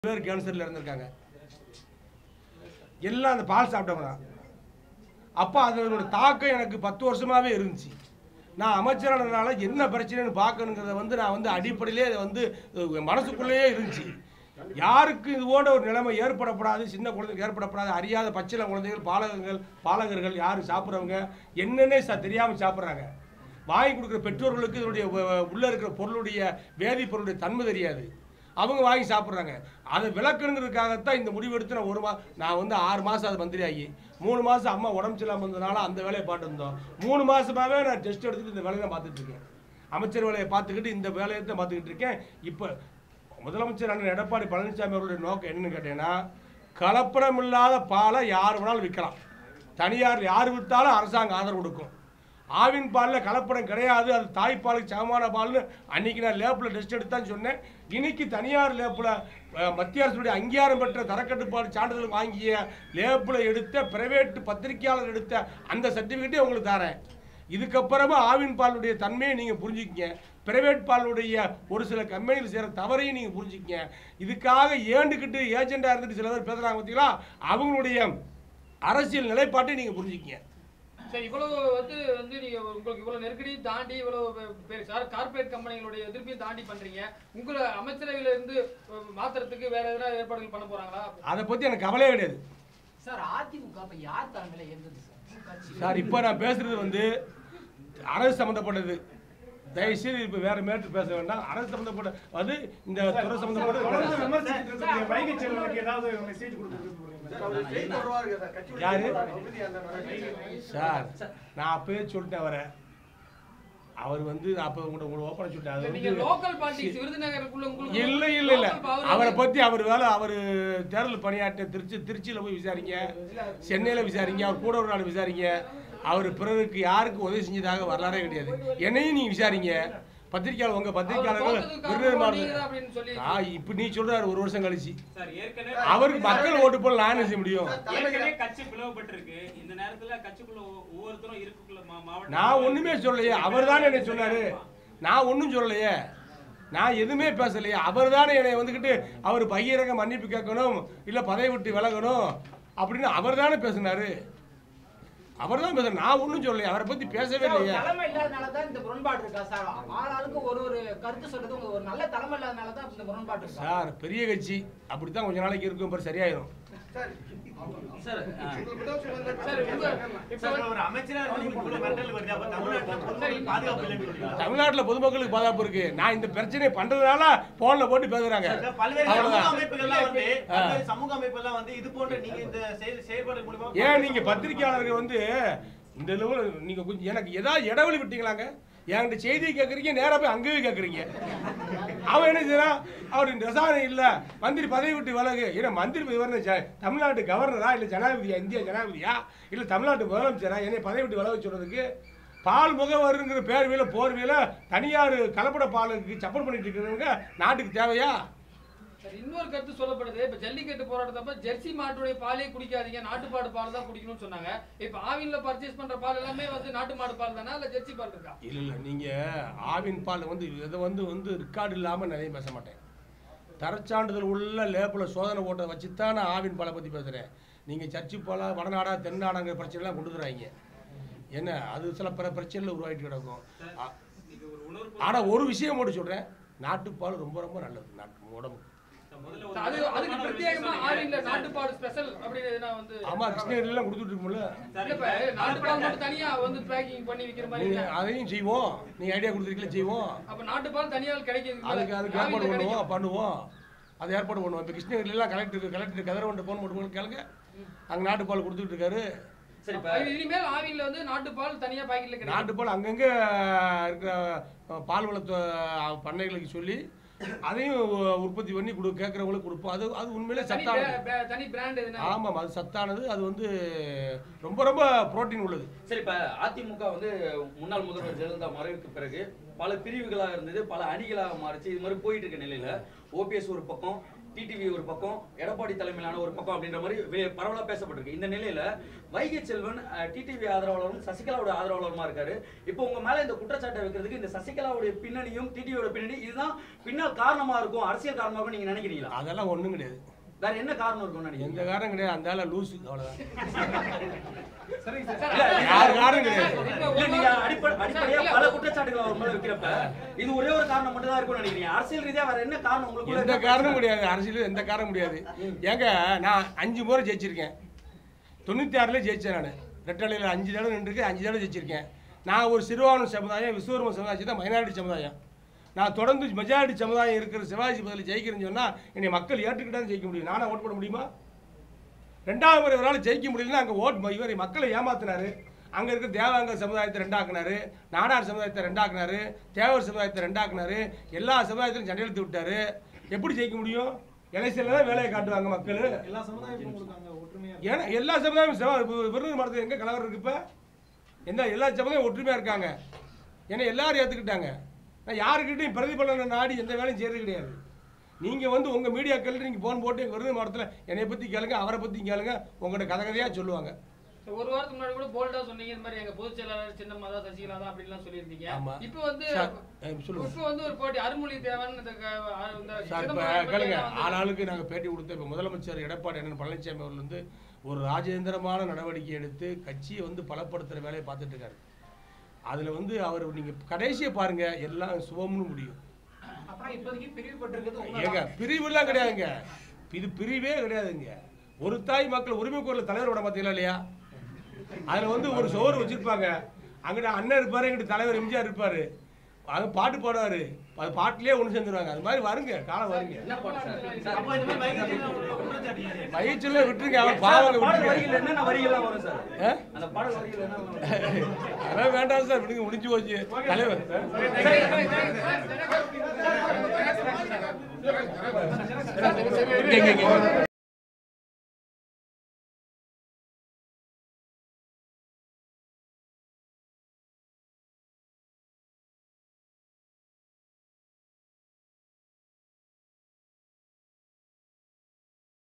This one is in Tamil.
பேர் கேன்சரில் இருந்திருக்காங்க எல்லாம் அந்த பால் சாப்பிட்டவங்க தான் அப்போ அதனோட தாக்கம் எனக்கு பத்து வருஷமாகவே இருந்துச்சு நான் அமைச்சரானதுனால என்ன பிரச்சனைன்னு பார்க்கணுங்கிறத வந்து நான் வந்து அடிப்படையிலே அதை வந்து அஹ், மனசுக்குள்ளேயே இருந்துச்சு யாருக்கு இது போன்ற ஒரு நிலைமை ஏற்படப்படாது சின்ன குழந்தைங்க ஏற்படப்படாது அறியாத பச்சில குழந்தைகள் பாலகங்கள் பாலகர்கள் யார் சாப்பிட்றவங்க என்னன்னே ச தெரியாமல் சாப்பிட்றாங்க வாங்கி கொடுக்குற பெற்றோர்களுக்கு இதனுடைய உ- உள்ள இருக்கிற பொருளுடைய வேதிப்பொருளுடைய தன்மை தெரியாது அவங்க வாங்கி சாப்பிட்றாங்க அதை விளக்கணுங்கிறதுக்காகத்தான் இந்த முடிவு எடுத்து நான் ஒரு மா நான் வந்து ஆறு மாதம் அது மந்திரி ஆகி மூணு மாதம் அம்மா உடம்பு சரியில்லாமல் இருந்ததுனால அந்த வேலையை பார்த்து இருந்தோம் மூணு மாதமாகவே நான் டெஸ்ட் எடுத்துட்டு இந்த வேலையை தான் பார்த்துட்டு இருக்கேன் அமைச்சர் வேலையை பார்த்துக்கிட்டு இந்த வேலையை தான் பார்த்துக்கிட்டு இருக்கேன் இப்போ முதலமைச்சர் அண்ணன் எடப்பாடி பழனிசாமி அவருடைய நோக்கம் என்னன்னு கேட்டீங்கன்னா கலப்படம் இல்லாத பாலை யார் வேணாலும் விற்கலாம் தனியார் யார் விற்றாலும் அரசாங்கம் ஆதரவு கொடுக்கும் ஆவின் பாலில் கலப்படம் கிடையாது அது தாய்ப்பாலுக்கு சமமான பால்னு அன்னைக்கு நான் லேப்பில் டெஸ்ட் எடுத்தான்னு சொன்னேன் இன்னைக்கு தனியார் லேப்பில் மத்திய அரசுடைய அங்கீகாரம் பெற்ற தரக்கட்டுப்பாடு சான்றிதழ் வாங்கிய லேப்பில் எடுத்த பிரைவேட் பத்திரிகையாளர் எடுத்த அந்த சர்டிஃபிகேட்டே உங்களுக்கு தரேன் இதுக்கப்புறமா ஆவின் பாலுடைய தன்மையை நீங்கள் புரிஞ்சுக்கங்க பிரைவேட் பாலுடைய ஒரு சில கம்பெனிகள் செய்கிற தவறையும் நீங்கள் புரிஞ்சுக்கங்க இதுக்காக ஏண்டுக்கிட்டு ஏஜெண்டாக இருந்துட்டு சில பேர் பேசுகிறாங்க பார்த்தீங்களா அவங்களுடைய அரசியல் நிலைப்பாட்டை நீங்கள் புரிஞ்சுக்கங்க சரி இவ்வளவு வந்து வந்து நீங்க உங்களுக்கு இவ்வளவு நெருக்கடியும் தாண்டி இவ்வளவு பெ- பெ- சார் கார்ப்பரேட் கம்பெனிகளுடைய எதிர்ப்பையும் தாண்டி பண்றீங்க உங்களை அமைச்சரவையில இருந்து அஹ், மாத்துறதுக்கு வேற எதனா ஏற்பாடுகள் பண்ண போறாங்களா அதை பற்றி எனக்கு கவலையே கிடையாது சார் அதிமுக இப்ப யார் தலைமையில இருந்தது சார் கட்சி சார் இப்போ நான் பேசுறது வந்து அரசு சம்மந்தப்பட்டது தயவுசெய்து இப்போ வேற மேட்டு பேச வேண்டாம் அரசு சம்மந்தப்பட்ட அது இந்த துறை தொடர்ந்து சம்மந்தப்பட்ட விமர்சிச்சுட்டு இருக்கீங்க. வைகை செல்வனுக்கு ஏதாவது மெசேஜ் கொடுக்க விரும்புறீங்களா? யாரு சார் நான் அப்பவே சொல்லிட்டேன் அவரை அவர் வந்து நான் அப்போ உங்களை உங்களை ஓப்பன சொல்லிட்டேன் அது நீங்க வந்து லோக்கல் பாலிடிக்ஸ் விருதுநகருக்குள்ள உங்களுக்கு இல்ல இல்ல இல்ல local power அவரை வந்து- பத்தி அவர் வேலை அவர் தேர்தல் பணியாற்ற திருச்சி திருச்சியில போய் விசாரிங்க சென்னையில விசாரிங்க அவர் கூட ஒரு நாள் விசாரிங்க அவர் பிறருக்கு யாருக்கு உதவி செஞ்சதாக வரலாறே கிடையாது என்னையும் நீங்க விசாரிங்க பத்திரிக்கையாளர் உங்க பத்திரிக்கையாளர்கள் அவர் தோத்ததுக்கு விருது காரணம் நீங்க தான் மாறுது அப்படின்னு சொல்லி ஆ இப்ப நீ சொல்றாரு ஒரு வருஷம் கழிச்சு சார் ஏற்கனவே அவருக்கு மக்கள் ஓட்டு போல நான் என்ன செய்ய முடியும் ஏற்கனவே கட்சி பிளவுபட்டிருக்கு இந்த நேரத்துல கட்சிக்குள்ள ஒ- ஒவ்வொருத்தரும் இருக்குள்ள மா- மாவட்ட நான் ஒண்ணுமே சொல்லலையே அவர் தானே என்ன சொன்னாரு நான் ஒன்றும் சொல்லலையே நான் எதுவுமே பேசலையே அவர் தானே என்னை வந்துக்கிட்டு அவர் பகிரங்க மன்னிப்பு கேட்கணும் இல்லை பதவி விட்டு விலகணும் அப்படின்னு அவர் தானே பேசினாரு அவர் தான் பேசுறாரு நான் ஒன்றும் சொல்லலையே அவரை பற்றி பேசவே இல்லையே தலைமை இல்லாதனால தான் இந்த முரண்பாடு இருக்கா சார் ஆளாளுக்கு ஒரு ஒரு கருத்து சொல்றது உங்க ஒரு நல்ல தலைமை இல்லாதனால தான் இந்த முரண்பாடு இருக்கா சார் பெரிய கட்சி அப்படித்தான் கொஞ்ச நாளைக்கு இருக்கும் பிறகு சரியாயிரும் சார் ஆ. சார் உங்க இப்ப சார், வந்து- ஒரு அமைச்சரா இருந்து உங்களுக்கு இவ்வளவு மிரட்டல் வருது. அப்ப தமிழ்நாட்டுல பொதுமக்களுக்கு பாதுகாப்பு இல்லைன்னு சொல்றீங்களா? தமிழ்நாட்டில் பொதுமக்களுக்கு பாதுகாப்பு இருக்கு நான் இந்த பிரச்சனையை பண்றதுனால போன்ல போட்டு பேசுறாங்க சார், பல்வேறு சமூக அவ்வளவுதான் அமைப்புகள்லாம் வந்து ஆ. பல்வேறு சமூக அமைப்புகள்லாம் வந்து இது போன்ற நீங்க இந்த செயல் செயல்பாடு மூலமா ஏன் நீங்க பத்திரிக்கையாளர்கள் வந்து இந்த லெவல் நீங்க கொஞ்சம் எனக்கு ஏதாவது இடைவெளி விட்டீங்களாங்க என்கிட்ட செய்தி கேட்குறீங்க நேரா போய் அங்கேயே கேட்குறீங்க அவன் என்ன செய்யறான் அவர் ரசாயனம் இல்ல மந்திரி பதவி விட்டு விலகு ஏன்னா மந்திரி பதவி வரணும் ஜ- தமிழ்நாட்டு கவர்னரா இல்ல ஜனாதிபதியா இந்திய ஜனாதிபதியா இல்ல தமிழ்நாட்டு முதலமைச்சரா என்னை பதவி விட்டு விலக சொல்றதுக்கு பால் முகவருங்கிற பேர்வையில போர்வையில தனியார் கலப்பட பாலுக்கு சப்போர்ட் பண்ணிட்டு இருக்கிறவங்க நாட்டுக்கு தேவையா சார், இன்னொரு கருத்து சொல்லப்படுது இப்ப ஜல்லிக்கட்டு போராட்டத்தப்ப ஜெர்சி மாட்டுடைய பாலே குடிக்காதீங்க நாட்டுப்பாடு பால் தான் குடிக்கணும்னு சொன்னாங்க இப்ப ஆவின்ல பர்ச்சேஸ் பண்ற பால் எல்லாமே வந்து நாட்டு மாடு பால் தானா இல்ல ஜெர்சி பால் இருக்கா இல்ல இல்ல நீங்க ஆவின் பால் வந்து இதை வந்து வந்து ரெக்கார்டு இல்லாம நிறைய பேச மாட்டேன் தரச்சான்றிதழ் உள்ள லேப்பில் சோதனை ஓட்டை வச்சு தான் நான் ஆவின் பாலை பற்றி பேசுகிறேன் நீங்கள் சர்ச்சு பாலா வடநாடா தென்னாடாங்கிற பிரச்சனைலாம் கொண்டு வந்துடுறாங்க என்ன அது சில பிற பிரச்சனைகள் உருவாகிட்டு கிடக்கும் ஆ- இது ஒரு உணர்வு ஆனா ஒரு விஷயம் மட்டும் சொல்றேன் நாட்டுப்பால் ரொம்ப ரொம்ப நல்லது நாட்டு உடம்பு முதல்ல ஒரு அது அதுக்கு முக்கியமான ஒரு பிரத்யேகமா விஷயம் ஆவின்ல சொன்னீங்க. நாட்டுப்பாடு ஸ்பெஷல் அப்படின்னு எதுனா வந்து ஆமா கிருஷ்ணகிரிலாம் கொடுத்துட்டு இருக்கோம்ல சார், இல்ல, இப்ப நாட்டுப்பால் மட்டும் தனியா வந்து பேக்கிங் பண்ணி விக்கிற மாதிரி நீங்க இல்ல. அதையும் செய்வோம் நீங்க ஐடியா கொடுத்துருக்கீங்களா செய்வோம் அப்ப நாட்டுப்பால் தனியா கிடைக்குது அதுக்கு அதுக்கு ஏற்பாடு பண்ணுவோம் பண்ணுவோம் அது ஏற்பாடு பண்ணுவோம் இப்போ கிருஷ்ணகிரிலாம் கலெக்டர் கலெக்டர் கதிரவன்ட்ட ஃபோன் போட்டு கேளுங்க அங்கே நாட்டுப்பால் கொடுத்துட்டு இருக்காரு சரி இப்ப இனிமேல் ஆவின்ல வந்து நாட்டுப்பால் தனியா பாக்கெட்ல கிடைக்கும் நாட்டுப்பால் அங்கங்கே இருக்கிற அஹ், பால் வளர்த்த அஹ், பண்ணைகளுக்கு சொல்லி அதையும் உ- உற்பத்தி பண்ணி கொடு கேட்குறவங்களுக்கு கொடுப்போம் அது அது உண்மையிலே தனி சத்தானது பிர- பிர- தனி பிராண்ட் எதுனா ஆமாம் அது சத்தானது அது வந்து ரொம்ப ரொம்ப புரோட்டீன் உள்ளது சரி இப்ப அதிமுக வந்து முன்னாள் முதல்வர் ஜெயலலிதா மறைவுக்கு பிறகு பல பிரிவுகளாக இருந்தது பல அணிகளாக மாறிச்சு இது மாதிரி போயிட்டு இருக்க நிலையில ஓபிஎஸ் ஒரு பக்கம் டிடிவி ஒரு பக்கம் எடப்பாடி தலைமையிலான ஒரு பக்கம் அப்படின்ற மாதிரி வே- பரவலா பேசப்பட்டிருக்கு இந்த நிலையில வைகை செல்வன் டிடிவி ஆதரவாளரும் சசிகலாவோட ஆதரவாளருமா இருக்காரு இப்போ உங்க மேல இந்த குற்றச்சாட்டை வைக்கிறதுக்கு இந்த சசிகலாவுடைய பின்னணியும் டிடிவியோட பின்னணி இதுதான் பின்னால் காரணமா இருக்கும் அரசியல் காரணமா இருக்கும் நீங்க நினைக்கிறீங்களா அதெல்லாம் ஒண்ணும் கிடையாது வேற என்ன காரணம் இருக்கும் எந்த நினைக்கிறீங்க காரணம் கிடையாது அந்த ஆள லூசு அவ்வளவுதான் சரிங்க சார் இல்ல, யார் காரணம் கிடையாது இல்ல நீங்க அடிப்படை அடிப்படையா பல குற்றச்சாட்டுகள் அவர் மேல வைக்கிறப்ப இது ஒரே ஒரு காரணம் மட்டும் தான் இருக்கும்னு நினைக்கிறீங்க அரசியல் ரீதியா வேற என்ன காரணம் உங்களுக்கு எந்த காரணமும் கிடையாது அரசியல் எந்த காரணம் முடியாது ஏங்க நான் அஞ்சு முறை ஜெயிச்சிருக்கேன் தொண்ணூற்றி ஆறில் ஜெயிச்சேன் நான் ரெட்டலையில் அஞ்சு தடவை நின்றுருக்கு அஞ்சு தடவை ஜெயிச்சிருக்கேன் நான் ஒரு சிறுபான்மை சமுதாயம் விஸ்வரூப சமுதாயம் தான் மைனாரிட்டி சமுதாயம் நான் தொடர்ந்து மெஜாரிட்டி சமுதாயம் இருக்கிற சிவாஜி பதில் ஜெயிக்கிறேன்னு சொன்னால் என்னை மக்கள் ஏற்றுக்கிட்டா ஜெயிக்க முடியும் நானா ஓட் பண்ண முடியுமா ரெண்டாவது முறை இவரால் ஜெயிக்க முடியலன்னா அங்கே ஓட் இவர் மக்களை ஏமாத்தினாரு அங்கே இருக்க தேவாங்க சமுதாயத்தை ரெண்டாக்குனாரு நாடார் சமுதாயத்தை ரெண்டாக்குனாரு தேவர் சமுதாயத்தை ரெண்டாக்குனாரு எல்லா சமுதாயத்திலும் சண்டையெழுத்து விட்டாரு எப்படி ஜெயிக்க முடியும் எலெக்ஷனில் தான் வேலையை காட்டுவாங்க மக்கள் எல்லா சமுதாயமும் உங்களுக்கு அங்க ஒற்றுமையா இருக்கு. ஏன்னா எல்லா சமுதாயமும் செவ- இப்ப விருதுநகர் மாவட்டத்தில் எங்கே கலவரம் இருக்கு இப்போ எந்த எல்லா சமுதாயம் ஒற்றுமையாக இருக்காங்க ஏன்னா எல்லாரும் ஏற்றுக்கிட்டாங்க நான் யாருக்கிட்டையும் பிரதிபலனை நாடி எந்த வேலையும் செய்யறது கிடையாது நீங்கள் வந்து உங்கள் மீடியாக்கள் நீங்கள் ஃபோன் போட்டு எங்கள் விருதுநகர் மாவட்டத்தில் என்னை பற்றி கேளுங்க அவரை பற்றி கேளுங்க உங்கள்கிட்ட கதை கதையாக சொல்லுவாங்க So, ஒரு வாரத்துக்கு முன்னாடி கூட போல்டா சொன்னீங்க இந்த மாதிரி எங்க பொதுச் செயலாளர் சின்னம்மா தான் சசிகலா தான் அப்படின்லாம் சொல்லியிருந்தீங்க ஆமா. இப்போ வந்து சார், அஹ் சொல்லுங்க. இப்போ வந்து ஒரு போட்டி அருள்மொழி தேவன் இந்த க- அஹ் இந்த சார் இப்போ சிதம்பரம் கேளுங்க எல்லாம் வந்து- ஆளாளுக்கு நாங்கள் பேட்டி கொடுத்த இப்போ முதலமைச்சர் எடப்பாடி அண்ணன் பழனிசாமி அவர்கள் வந்து ஒரு ராஜேந்திரமான நடவடிக்கை எடுத்து கட்சியை வந்து பலப்படுத்துகிற வேலையை பார்த்துட்டு இருக்காரு அதில் வந்து அவர் நீங்கள் கடைசியை பாருங்க எல்லாம் சுபம்னு முடியும் அப்புறம் இப்போதைக்கு பிரிவுபட்டிருக்கிறது ஏங்க உண்மைதான். பிரிவுலாம் கிடையாதுங்க இது பிரிவே கிடையாதுங்க ஒரு தாய் மக்கள் உரிமை குரல் தலைவர் விட பார்த்தீங்களா இல்லையா அதில் வந்து ஒரு சோறு வச்சிருப்பாங்க அங்கிட்ட அண்ணன் இருப்பாரு எங்கிட்ட தலைவர் எம்ஜிஆர் இருப்பாரு அது பாட்டு பாடுவாரு அது பாட்டிலே ஒன்று சேர்ந்துருவாங்க அது மாதிரி வருங்க காலம் வருங்க என்ன பாட்டு சார்? சார் அப்போ இந்த மாதிரி வைகை செல்வன் உங்களை குற்றச்சாட்டு இல்லையே. மகிழ்ச்சியில் விட்டுருங்க அவர் பாவங்க பாடல் விட்டுருங்க வரிகள் என்னென்ன வரிகள்லாம் வரும் சார் ஆ? அந்த பாடல் வரிகள் என்ன வரும்? அதெல்லாம் வேண்டாம் சார் விடுங்க முடிஞ்சு போச்சு தலைவர் இங்க, இங்க, இங்க.